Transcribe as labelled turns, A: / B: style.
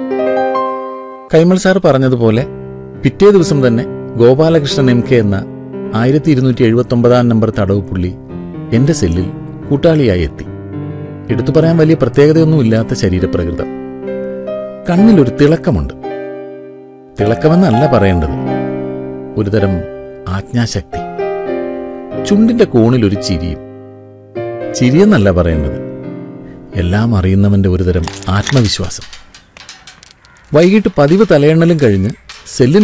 A: Kaimal sir പറഞ്ഞതുപോലെ പിറ്റേ ദിവസം തന്നെ ഗോപാലകൃഷ്ണൻ എം കെ എന്ന ആയിരത്തി ഇരുന്നൂറ്റി എഴുപത്തി ഒമ്പതാം നമ്പർ തടവ് പുള്ളി എന്റെ സെല്ലിൽ കൂട്ടാളിയായി എത്തി എടുത്തു പറയാൻ വലിയ പ്രത്യേകതയൊന്നുമില്ലാത്ത ശരീരപ്രകൃതം കണ്ണിലൊരു തിളക്കമുണ്ട് തിളക്കമെന്നല്ല പറയേണ്ടത് ഒരുതരം ആജ്ഞാശക്തി ചുണ്ടിന്റെ കോണിൽ ഒരു ചിരിയും ചിരിയെന്നല്ല പറയേണ്ടത് എല്ലാം അറിയുന്നവന്റെ ഒരുതരം ആത്മവിശ്വാസം വൈകിട്ട് പതിവ് തലയെണ്ണലും കഴിഞ്ഞ് സെല്ലിന്